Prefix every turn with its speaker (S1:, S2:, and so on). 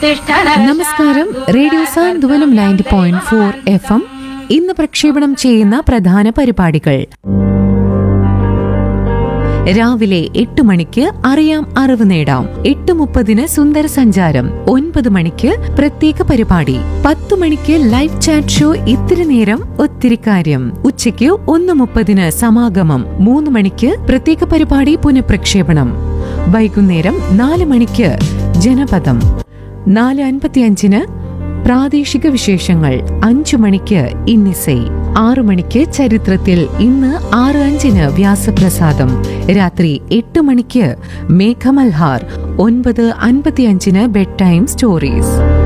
S1: നമസ്കാരം radio Santhwanam ninety point four F M ഇന്ന് പ്രക്ഷേപണം ചെയ്യുന്ന പ്രധാന പരിപാടികൾ രാവിലെ എട്ട് മണിക്ക് അറിയാം അറിവ് നേടാം എട്ട് മുപ്പതിന് സുന്ദര സഞ്ചാരം ഒൻപത് മണിക്ക് പ്രത്യേക പരിപാടി പത്തു മണിക്ക് ലൈവ് ചാറ്റ് ഷോ ഇത്തിരി നേരം ഒത്തിരി കാര്യം ഉച്ചയ്ക്ക് ഒന്ന് മുപ്പതിന് സമാഗമം മൂന്ന് മണിക്ക് പ്രത്യേക പരിപാടി പുനഃപ്രക്ഷേപണം വൈകുന്നേരം നാല് മണിക്ക് ജനപദം നാല് അൻപത്തിയഞ്ചിന് പ്രാദേശിക വിശേഷങ്ങൾ അഞ്ചു മണിക്ക് ഇന്നിസൈ ആറു മണിക്ക് ചരിത്രത്തിൽ ഇന്ന് ആറ് അഞ്ചിന് വ്യാസപ്രസാദം രാത്രി എട്ട് മണിക്ക് മേഘമൽഹാർ ഒൻപത് അൻപത്തിയഞ്ചിന് ബെഡ് ടൈം സ്റ്റോറീസ്